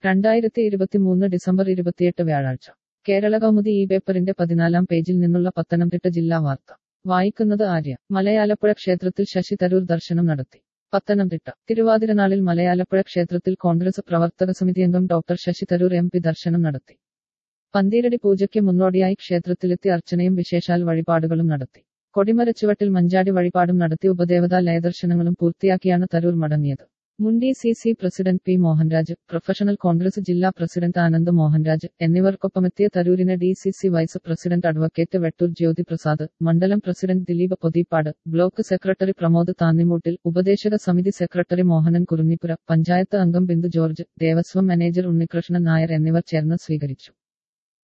രണ്ടായിരത്തി ഇരുപത്തിമൂന്ന് ഡിസംബർ ഇരുപത്തിയെട്ട് വ്യാഴാഴ്ച കേരള കൗമുദി ഈ പേപ്പറിന്റെ പതിനാലാം പേജിൽ നിന്നുള്ള പത്തനംതിട്ട ജില്ലാ വാർത്ത വായിക്കുന്നത് ആര്യ മലയാലപ്പുഴ ക്ഷേത്രത്തിൽ ശശി തരൂർ ദർശനം നടത്തി പത്തനംതിട്ട തിരുവാതിരനാളിൽ മലയാലപ്പുഴ ക്ഷേത്രത്തിൽ കോൺഗ്രസ് പ്രവർത്തക സമിതി അംഗം doctor Shashi Tharoor M P ദർശനം നടത്തി പന്തീരടി പൂജയ്ക്ക് മുന്നോടിയായി ക്ഷേത്രത്തിലെത്തി അർച്ചനയും വിശേഷാൽ വഴിപാടുകളും നടത്തി കൊടിമരച്ചുവട്ടിൽ മഞ്ചാടി വഴിപാടും നടത്തി ഉപദേവതാ ലയദർശനങ്ങളും പൂർത്തിയാക്കിയാണ് തരൂർ മടങ്ങിയത് മുൻ D C C president P Mohanraj professional Congress ജില്ലാ പ്രസിഡന്റ് ആനന്ദ് മോഹൻരാജ് എന്നിവർക്കൊപ്പമെത്തിയ തരൂരിന് D C C vice president advocate Vettoor Jyothi Prasad mandalam president Dileep Pothippad block secretary Pramod Thannimoottil ഉപദേശക സമിതി സെക്രട്ടറി മോഹനൻ കുറുന്നിപ്പുര പഞ്ചായത്ത് അംഗം ബിന്ദു ജോർജ് ദേവസ്വം മാനേജർ ഉണ്ണികൃഷ്ണൻ നായർ എന്നിവർ ചേർന്ന് സ്വീകരിച്ചു